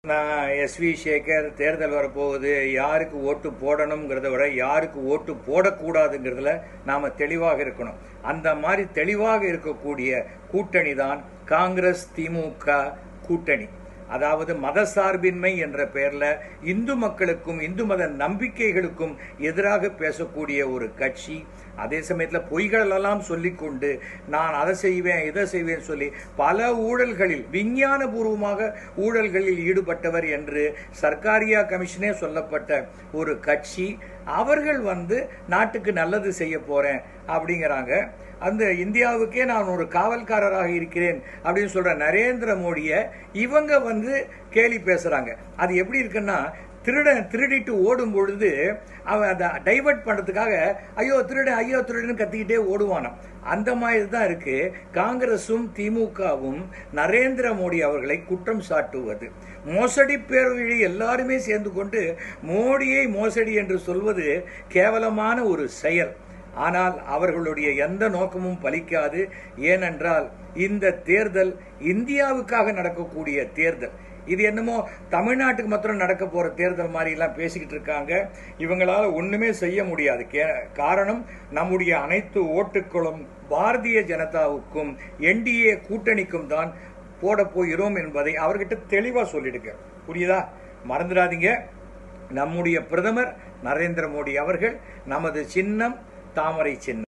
நான் S we Sekar தேர்தல் வரப்போகுது யாருக்கு ஓட்டு போடணுங்கிறத விட யாருக்கு ஓட்டு போடக்கூடாதுங்கிறதுல நாம தெளிவாக இருக்கணும் அந்த மாதிரி தெளிவாக இருக்கக்கூடிய கூட்டணி தான் காங்கிரஸ் திமுக கூட்டணி அதாவது மதசார்பின்மை என்ற பெயர்ல இந்து மக்களுக்கும் இந்து மத நம்பிக்கைகளுக்கும் எதிராக பேசக்கூடிய ஒரு கட்சி அதே சமயத்தில் பொய்களெல்லாம் சொல்லிக்கொண்டு நான் அதை செய்வேன் இதை செய்வேன் சொல்லி பல ஊழல்களில் விஞ்ஞானபூர்வமாக ஊழல்களில் ஈடுபட்டவர் என்று சர்க்காரியா கமிஷனே சொல்லப்பட்ட ஒரு கட்சி அவர்கள் வந்து நாட்டுக்கு நல்லது செய்ய போறேன் அப்படிங்கிறாங்க அந்த இந்தியாவுக்கே நான் ஒரு காவல்காரராக இருக்கிறேன் அப்படின்னு சொல்ற நரேந்திர மோடியை இவங்க வந்து கேலி பேசுறாங்க அது எப்படி இருக்குன்னா திருடன் திருடிட்டு ஓடும் பொழுது அவன் அதை டைவர்ட் பண்ணுறதுக்காக ஐயோ திருடன் ஐயோ திருடன் கத்திக்கிட்டே ஓடுவானாம் அந்த மாதிரி தான் இருக்கு காங்கிரசும் திமுகவும் நரேந்திர மோடி அவர்களை குற்றம் சாட்டுவது மோசடி பேரொழி எல்லாருமே சேர்ந்து கொண்டு மோடியை மோசடி என்று சொல்வது கேவலமான ஒரு செயல் ஆனால் அவர்களுடைய எந்த நோக்கமும் பலிக்காது ஏனென்றால் இந்த தேர்தல் இந்தியாவுக்காக நடக்கக்கூடிய தேர்தல் இது என்னமோ தமிழ்நாட்டுக்கு மாத்திரம் நடக்க போற தேர்தல் மாதிரி எல்லாம் பேசிக்கிட்டு இருக்காங்க இவங்களால ஒண்ணுமே செய்ய முடியாது காரணம் நம்முடைய அனைத்து ஓட்டுகளும் பாரதிய ஜனதாவுக்கும் என்டிஏ கூட்டணிக்கும் தான் போட போகிறோம் என்பதை அவர்கிட்ட தெளிவா சொல்லிடுங்க புரியுதா மறந்துடாதீங்க நம்முடைய பிரதமர் நரேந்திர மோடி அவர்கள் நமது சின்னம் தாமரை சின்னம்